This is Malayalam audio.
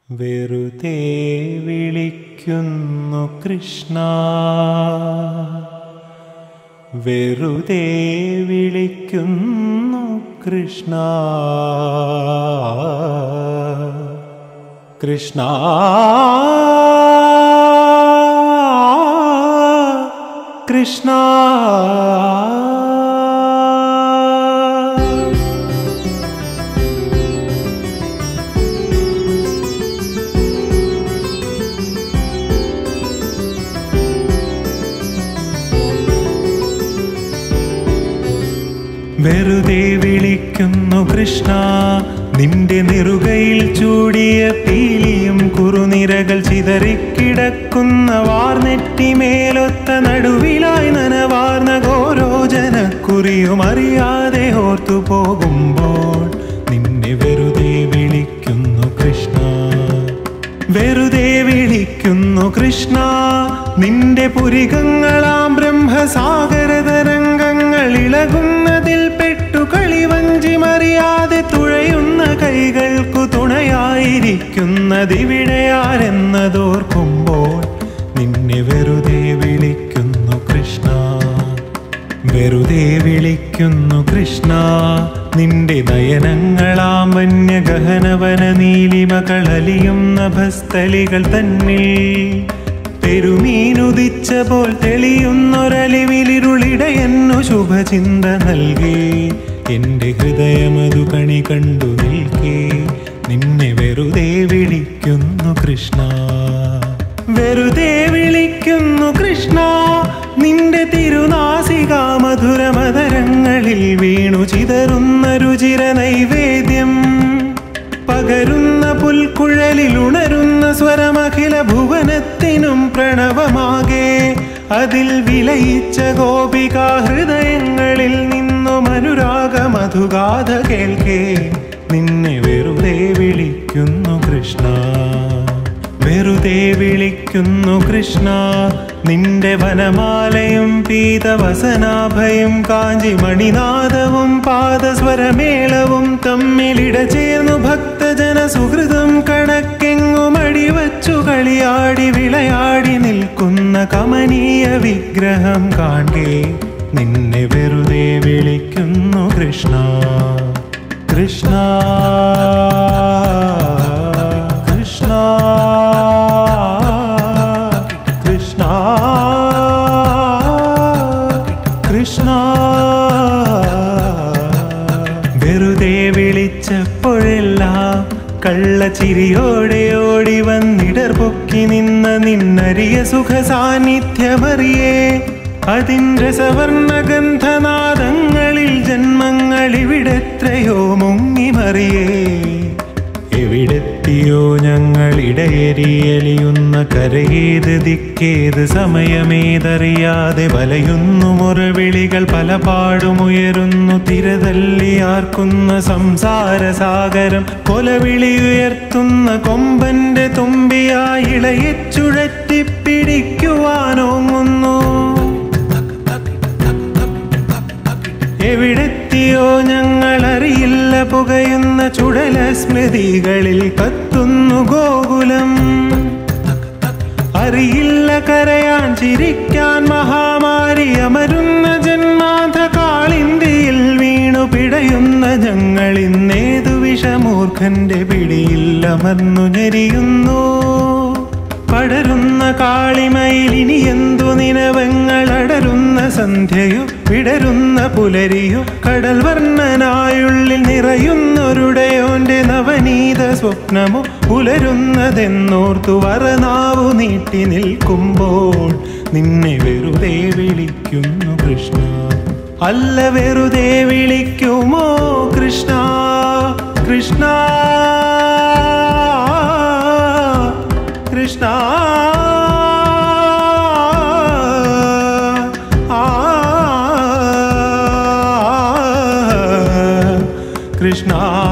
വെറുതെ വിളിക്കുന്നു കൃഷ്ണ വെറുതെ വിളിക്കുന്നു കൃഷ്ണ കൃഷ്ണ കൃഷ്ണ വെറുതെ വിളിക്കുന്നു കൃഷ്ണ നിന്റെ നിറുകയിൽ ചൂടിയ പീലിയും കുറുനിരകൾ ചിതറിക്കിടക്കുന്ന വാർനെറ്റിമേലൊത്ത നടുവിലായി നനവാർന്ന ഗോരോജനക്കുറിയും അറിയാതെ ഓർത്തു പോകുമ്പോൾ നിന്നെ വെറുതെ വിളിക്കുന്നു കൃഷ്ണ വെറുതെ വിളിക്കുന്നു കൃഷ്ണ നിന്റെ പുരികങ്ങളാം ബ്രഹ്മസാഗര തരംഗങ്ങൾ ഇളകുന്നതിൽ പെട്ടു കളിവഞ്ചി മറിയാതെ തുഴയുന്ന കൈകൾക്കു തുണയായിരിക്കുന്നതിവിടെയാരെന്നതോർക്കുമ്പോൾ നിന്നെ വെറുതെ വിളിക്കുന്നു കൃഷ്ണ വെറുതെ വിളിക്കുന്നു കൃഷ്ണ നിന്റെ നയനങ്ങളാം വന്യഗഹനവന നീലിമകളലിയും നഭസ്ഥലികൾ തന്നിൽ പെരുമീനുദിച്ച പോൽ തെളിയുന്നൊരലിവിലിരുളിടയെന്നു ശുഭചിന്ത നൽകി എന്റെ ഹൃദയമതു കണി കണ്ടു നിൽക്കേ നിന്നെ വെറുതെ വിളിക്കുന്നു കൃഷ്ണ വെറുതെ വിളിക്കുന്നു കൃഷ്ണ നിന്റെ തിരുനാസിക മധുരമധരങ്ങളിൽ വീണു ചിതറുന്ന രുചിര നൈവേദ്യം പകരുന്ന പുൽക്കുഴലിൽ ഉണരുന്ന സ്വരമഖില ഭുവനത്തിനും പ്രണവമാകെ അതിൽ വിലയിച്ച ഗോപികാ ഹൃദയങ്ങളിൽ നിന്നും അനുരാഗ മധുഗാഥ കേൾക്കേ നിന്നെ വെറുതെ വിളിക്കുന്നു കൃഷ്ണ വെറുതെ വിളിക്കുന്നു കൃഷ്ണ നിന്റെ വനമാലയും പീതവസനാഭയും കാഞ്ചി മണിനാദവും പാദസ്വരമേളവും തമ്മിലിട ചേർന്നു ഭക്തജന സുഹൃതം കണക്കെങ്ങും അടിവച്ചു കളിയാടി വിളയാടി നിൽക്കുന്ന കമനീയ വിഗ്രഹം കാണേ നിന്നെ വെറുതെ വിളിക്കുന്നു കൃഷ്ണ കൃഷ്ണ കൃഷ്ണ കൃഷ്ണ കൃഷ്ണ വെറുതെ വിളിച്ചപ്പോഴെല്ലാം കള്ളച്ചിരിയോടെ ഓടി വന്നിടർ പൊക്കി നിന്ന നിന്നറിയ സുഖ സാന്നിധ്യമറിയേ അതിൻ്റെ സവർണഗന്ധനാദങ്ങളിൽ ജന്മങ്ങൾ ഇവിടെത്രയോ മുങ്ങിമറിയേ എവിടെത്തിയോ ഞങ്ങൾ ഇടയരിയലിയുന്ന കരയേത് ദിക്കേത് സമയമേതറിയാതെ വലയുന്നു മുറവിളികൾ പലപാടുമുയരുന്നു തിരതല്ലിയാർക്കുന്ന സംസാര സാഗരം കൊലവിളിയുയർത്തുന്ന കൊമ്പന്റെ തുമ്പിയായി ഇളയെ ചുഴറ്റിപ്പിടിക്കുവാനോങ്ങുന്നു എവിടെത്തിയോ ഞങ്ങൾ അറിയില്ല പുകയുന്ന ചുടല സ്മൃതികളിൽ കത്തുന്നു ഗോകുലം അറിയില്ല കരയാൻ ചിരിക്കാൻ മഹാമാരി അമരുന്ന ജന്മാധ കാളിന്തിയിൽ വീണു പിടയുന്ന ഞങ്ങൾ ഇന്നേതു വിഷമൂർഖന്റെ പിടിയിൽ അമർന്നു ഞെരിയുന്നു പടരുന്ന കാളിമയിൽ ഇനി എന്തു നിലവങ്ങൾ അടരുന്ന സന്ധ്യയോ വിടരുന്ന പുലരിയോ കടൽ വർണ്ണനായുള്ളിൽ നിറയുന്നൊരുടയോന്റെ നവനീത സ്വപ്നമോ പുലരുന്നതെന്നോർത്തു വറനാവു നീട്ടി നിൽക്കുമ്പോൾ നിന്നെ വെറുതെ വിളിക്കുന്നു കൃഷ്ണ അല്ല വെറുതെ വിളിക്കുമോ കൃഷ്ണ കൃഷ്ണ കൃഷ്ണ കൃഷ്ണ